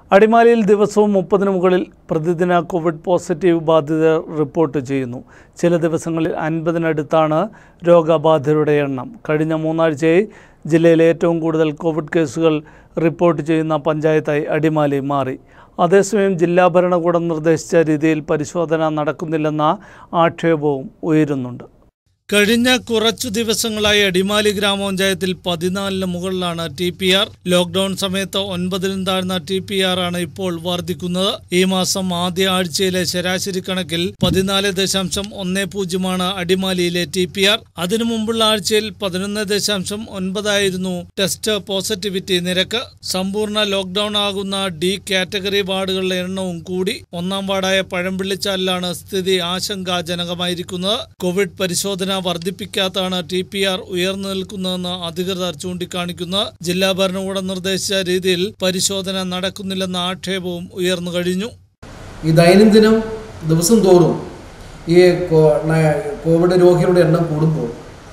അടിമാലിയിൽ ദിവസവും മുപ്പതിന് മുകളിൽ പ്രതിദിന കോവിഡ് പോസിറ്റീവ് ബാധിതർ റിപ്പോർട്ട് ചെയ്യുന്നു ചില ദിവസങ്ങളിൽ അൻപതിനടുത്താണ് രോഗബാധിതരുടെ എണ്ണം കഴിഞ്ഞ മൂന്നാഴ്ചയായി ജില്ലയിലെ ഏറ്റവും കൂടുതൽ കോവിഡ് കേസുകൾ റിപ്പോർട്ട് ചെയ്യുന്ന പഞ്ചായത്തായി അടിമാലി മാറി അതേസമയം ജില്ലാ ഭരണകൂടം നിർദ്ദേശിച്ച രീതിയിൽ പരിശോധന നടക്കുന്നില്ലെന്ന ആക്ഷേപവും ഉയരുന്നുണ്ട് കഴിഞ്ഞ കുറച്ചു ദിവസങ്ങളായി അടിമാലി ഗ്രാമപഞ്ചായത്തിൽ പതിനാലിന് മുകളിലാണ് ടി പി ആർ ലോക്ക്ഡൌൺ സമയത്ത് ഒൻപതിനും താഴ്ന്ന ടി പി ആർ ആണ് ഇപ്പോൾ വർദ്ധിക്കുന്നത് ഈ മാസം ആദ്യ ആഴ്ചയിലെ ശരാശരി കണക്കിൽ പതിനാല് ദശാംശം ഒന്ന് പൂജ്യമാണ് അടിമാലിയിലെ ടി പി ആർ അതിനു മുമ്പുള്ള ആഴ്ചയിൽ പതിനൊന്ന് ദശാംശം ഒൻപതായിരുന്നു ടെസ്റ്റ് പോസിറ്റിവിറ്റി നിരക്ക് സമ്പൂർണ്ണ ലോക്ക്ഡൌൺ ആകുന്ന ഡി കാറ്റഗറി വാർഡുകളുടെ എണ്ണവും കൂടി ഒന്നാം വാർഡായ പഴമ്പിള്ളിച്ചാലിലാണ് സ്ഥിതി ആശങ്കാജനകമായിരിക്കുന്നത് കോവിഡ് പരിശോധന വർദ്ധിപ്പിക്കാത്താണ് ടി പി ആർ ഉയർന്നു നിൽക്കുന്നതെന്ന് അധികൃതർ ചൂണ്ടിക്കാണിക്കുന്നു ജില്ലാ ഭരണകൂടം നിർദ്ദേശിച്ച രീതിയിൽ പരിശോധന നടക്കുന്നില്ലെന്ന ആക്ഷേപവും ഉയർന്നു കഴിഞ്ഞു ഈ ദൈനംദിനം ദിവസം തോറും ഈ കോ- ന- കോവിഡ് രോഗികളുടെ എണ്ണം കൂടുമ്പോൾ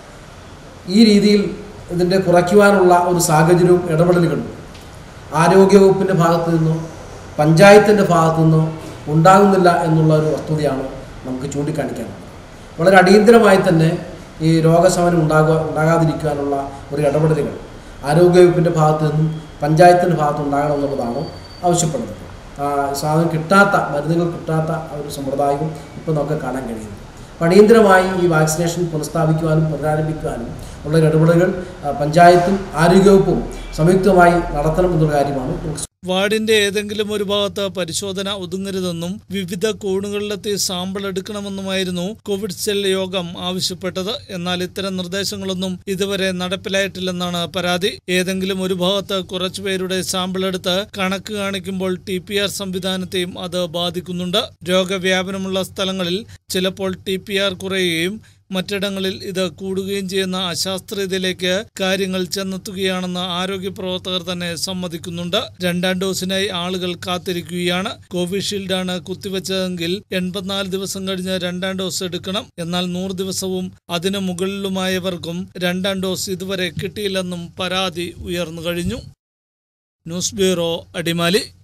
ഈ രീതിയിൽ ഇതിൻ്റെ കുറയ്ക്കുവാനുള്ള ഒരു സാഹചര്യവും ഇടപെടലുകളും ആരോഗ്യവകുപ്പിൻ്റെ ഭാഗത്തു നിന്നോ പഞ്ചായത്തിൻ്റെ ഭാഗത്തു നിന്നോ ഉണ്ടാകുന്നില്ല എന്നുള്ള ഒരു വസ്തുതയാണ് നമുക്ക് ചൂണ്ടിക്കാണിക്കാനുള്ളത് വളരെ അടിയന്തരമായി തന്നെ ഈ രോഗശമനം ഉണ്ടാകുക ഉണ്ടാകാതിരിക്കാനുള്ള ഒരു ഇടപെടലുകൾ ആരോഗ്യവകുപ്പിൻ്റെ ഭാഗത്തു നിന്നും പഞ്ചായത്തിൻ്റെ ഭാഗത്ത് ഉണ്ടാകണമെന്നുള്ളതാണ് ആവശ്യപ്പെടുന്നത് ആ, സാധനം കിട്ടാത്ത മരുന്നുകൾ കിട്ടാത്ത ആ ഒരു സമ്പ്രദായവും ഇപ്പോൾ നമുക്ക് കാണാൻ കഴിയുന്നു അപ്പോൾ അടിയന്തരമായി ഈ വാക്സിനേഷൻ പുനഃസ്ഥാപിക്കുവാനും പുനരാരംഭിക്കുവാനും ഉള്ള ഇടപെടലുകൾ ആ, പഞ്ചായത്തും ആരോഗ്യവകുപ്പും സംയുക്തമായി നടത്തണം എന്നുള്ള കാര്യമാണ് നമുക്ക് വാർഡിന്റെ ഏതെങ്കിലും ഒരു ഭാഗത്ത് പരിശോധന ഒതുങ്ങരുതെന്നും വിവിധ കോണുകളിലെത്തി സാമ്പിൾ എടുക്കണമെന്നുമായിരുന്നു കോവിഡ് സെൽ യോഗം ആവശ്യപ്പെട്ടത് എന്നാൽ ഇത്തരം നിർദ്ദേശങ്ങളൊന്നും ഇതുവരെ നടപ്പിലായിട്ടില്ലെന്നാണ് പരാതി ഏതെങ്കിലും ഒരു ഭാഗത്ത് കുറച്ചുപേരുടെ സാമ്പിൾ എടുത്ത് കണക്ക് കാണിക്കുമ്പോൾ ടി പി ആർ സംവിധാനത്തെയും അത് ബാധിക്കുന്നുണ്ട് രോഗവ്യാപനമുള്ള സ്ഥലങ്ങളിൽ ചിലപ്പോൾ ടി പി ആർ കുറയുകയും മറ്റിടങ്ങളിൽ ഇത് കൂടുകയും ചെയ്യുന്ന അശാസ്ത്രീയതയിലേക്ക് കാര്യങ്ങൾ ചെന്നെത്തുകയാണെന്ന് ആരോഗ്യ പ്രവർത്തകർ തന്നെ സമ്മതിക്കുന്നുണ്ട് രണ്ടാം ഡോസിനായി ആളുകൾ കാത്തിരിക്കുകയാണ് കോവിഷീൽഡാണ് കുത്തിവെച്ചതെങ്കിൽ എൺപത്തിനാല് ദിവസം കഴിഞ്ഞ് രണ്ടാം ഡോസ് എടുക്കണം എന്നാൽ നൂറ് ദിവസവും അതിനു മുകളിലുമായവർക്കും രണ്ടാം ഡോസ് ഇതുവരെ കിട്ടിയില്ലെന്നും പരാതി ഉയർന്നു കഴിഞ്ഞു ന്യൂസ് ബ്യൂറോ അടിമാലി